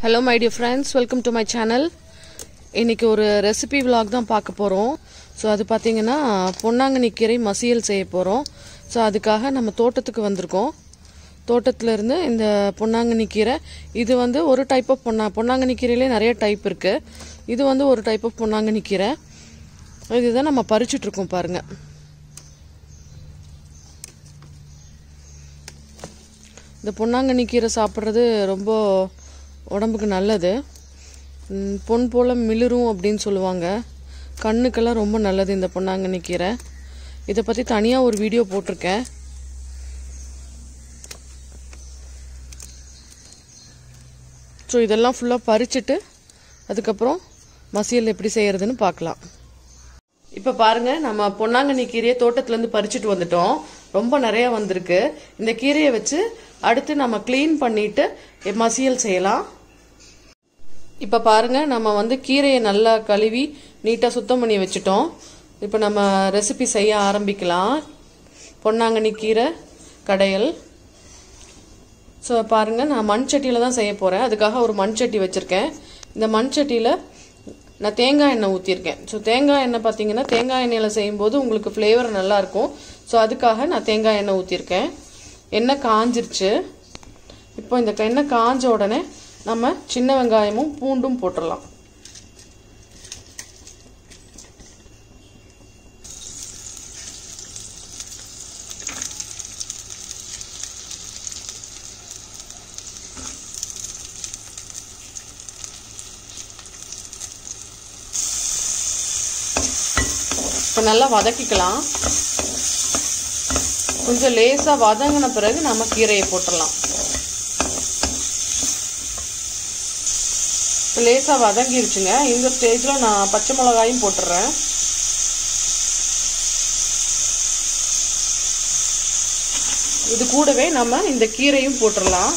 hello my dear friends welcome to my channel இன்னைக்கு ஒரு recipe vlog தான் பார்க்க போகிறோம் ஸோ அது பார்த்தீங்கன்னா பொன்னாங்கண்ணி கீரை மசியல் செய்ய போகிறோம் ஸோ அதுக்காக நம்ம தோட்டத்துக்கு வந்திருக்கோம் தோட்டத்துல இருந்து இந்த பொன்னாங்கண்ணி கீரை இது வந்து ஒரு டைப் ஆஃப் பொன்னா பொன்னாங்கண்ணி கீரையிலே நிறைய டைப் இருக்குது இது வந்து ஒரு டைப் ஆஃப் பொன்னாங்கண்ணி கீரை இதுதான் நம்ம பறிச்சுட்டு இருக்கோம் பாருங்க இந்த பொன்னாங்கண்ணி கீரை சாப்பிட்றது ரொம்ப உடம்புக்கு நல்லது ம், பொன் போல் மிளிரும் அப்படின்னு சொல்லுவாங்க கண்ணுக்கெல்லாம் ரொம்ப நல்லது இந்த பொன்னாங்கண்ணி கீரை இதை பற்றி தனியாக ஒரு வீடியோ போட்டிருக்கேன் ஸோ இதெல்லாம் ஃபுல்லாக பறிச்சுட்டு அதுக்கப்புறம் மசியல் எப்படி செய்யறதுன்னு பார்க்கலாம் இப்போ பாருங்க நம்ம பொன்னாங்கண்ணி கீரையை தோட்டத்துலேருந்து பறிச்சுட்டு வந்துட்டோம் ரொம்ப நிறைய வந்திருக்கு இந்த கீரையை வச்சு அடுத்து நம்ம க்ளீன் பண்ணிட்டு மசியல் செய்யலாம் இப்போ பாருங்க நம்ம வந்து கீரையை நல்லா கழுவி நீட்டாக சுத்தம் பண்ணி வச்சுட்டோம் இப்போ நம்ம ரெசிபி செய்ய ஆரம்பிக்கலாம் பொன்னாங்கண்ணி கீரை கடையல் ஸோ பாருங்க நான் மண் சட்டியில் தான் செய்ய போகிறேன் அதுக்காக ஒரு மண் சட்டி வச்சுருக்கேன் இந்த மண் சட்டியில் நான் தேங்காய் எண்ணெய் ஊற்றிருக்கேன் ஸோ தேங்காய் எண்ணெய் பார்த்தீங்கன்னா தேங்காய் எண்ணெயில் செய்யும்போது உங்களுக்கு ஃப்ளேவர் நல்லாயிருக்கும் ஸோ அதுக்காக நான் தேங்காய் எண்ணெய் ஊற்றிருக்கேன் எண்ணெய் காஞ்சிருச்சு இப்போ இந்த எண்ணெய் காஞ்ச உடனே நம்ம சின்ன வெங்காயமும் பூண்டும் போட்டுடலாம் இப்போ நல்லா வதக்கிக்கலாம் கொஞ்சம் லேசாக வதங்கின பிறகு நம்ம கீரையை போட்டுடலாம் இப்போ லேசாக வதங்கிருச்சுங்க இந்த ஸ்டேஜில் நான் பச்சை மிளகாயும் போட்டுடுறேன் இது கூடவே நம்ம இந்த கீரையும் போட்டுடலாம்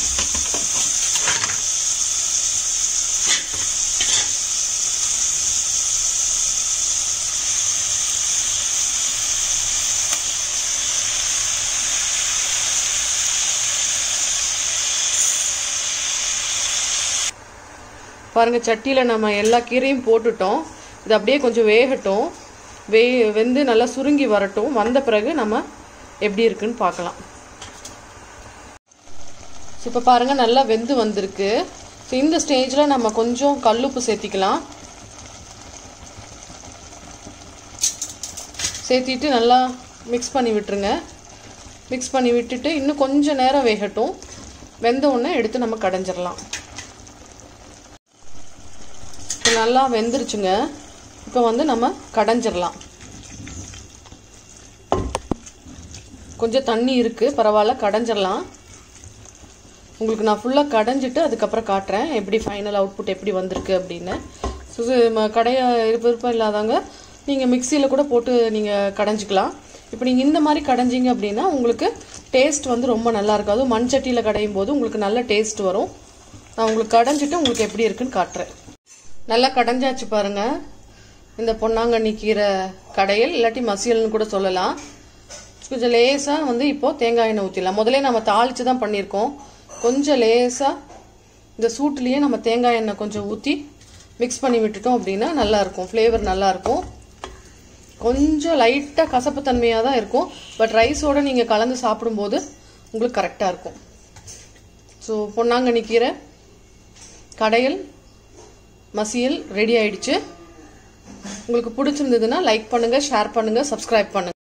பாருங்க சட்டியில் நம்ம எல்லா கீரையும் போட்டுட்டோம் இது அப்படியே கொஞ்சம் வேகட்டும் வே வெந்து நல்லா சுருங்கி வரட்டும் வந்த பிறகு நம்ம எப்படி இருக்குன்னு பார்க்கலாம் இப்போ பாருங்க நல்லா வெந்து வந்திருக்கு ஸோ இந்த ஸ்டேஜில் நம்ம கொஞ்சம் கல்லுப்பு சேர்த்திக்கலாம் சேர்த்திட்டு நல்லா மிக்ஸ் பண்ணி விட்டுருங்க மிக்ஸ் பண்ணி விட்டுட்டு இன்னும் கொஞ்சம் நேரம் வேகட்டும் வெந்த உடனே எடுத்து நம்ம கடைஞ்சிடலாம் இப்போ நல்லா வெந்துருச்சுங்க இப்போ வந்து நம்ம கடைஞ்சிடலாம் கொஞ்சம் தண்ணி இருக்குது பரவாயில்ல கடைஞ்சிடலாம் உங்களுக்கு நான் ஃபுல்லாக கடைஞ்சிட்டு அதுக்கப்புறம் காட்டுறேன் எப்படி ஃபைனல் அவுட்புட் எப்படி வந்திருக்கு அப்படின்னு ஸோ கடைய விருப்பம் இல்லாதவங்க நீங்கள் மிக்சியில் கூட போட்டு நீங்கள் கடைஞ்சிக்கலாம் இப்போ நீங்கள் இந்த மாதிரி கடைஞ்சிங்க அப்படின்னா உங்களுக்கு டேஸ்ட் வந்து ரொம்ப நல்லா இருக்கும் அதுவும் மண் சட்டியில் கடையும் போது உங்களுக்கு நல்ல டேஸ்ட் வரும் நான் உங்களுக்கு கடைஞ்சிட்டு உங்களுக்கு எப்படி இருக்குன்னு காட்டுறேன் நல்லா கடைஞ்சாச்சு பாருங்க இந்த பொன்னாங்கண்ணி கீரை கடையல் இல்லாட்டி மசியல்னு கூட சொல்லலாம் கொஞ்சம் லேசாக வந்து இப்போ தேங்காய் எண்ணெய் ஊற்றிடலாம் முதல்ல நம்ம தாளித்து தான் பண்ணியிருக்கோம் கொஞ்சம் லேசாக இந்த சூட்டுலேயே நம்ம தேங்காய் எண்ணெய் கொஞ்சம் ஊற்றி மிக்ஸ் பண்ணி விட்டுட்டோம் அப்படின்னா நல்லாயிருக்கும் ஃப்ளேவர் நல்லாயிருக்கும் கொஞ்சம் லைட்டாக கசப்புத்தன்மையாக தான் இருக்கும் பட் ரைஸோடு நீங்கள் கலந்து சாப்பிடும்போது உங்களுக்கு கரெக்டாக இருக்கும் ஸோ பொன்னாங்கண்ணி கீரை கடையல் மசியல் ரெடி ஆயிடுச்சு உங்களுக்கு பிடிச்சிருந்ததுன்னா லைக் பண்ணுங்க ஷேர் பண்ணுங்க சப்ஸ்கிரைப் பண்ணுங்க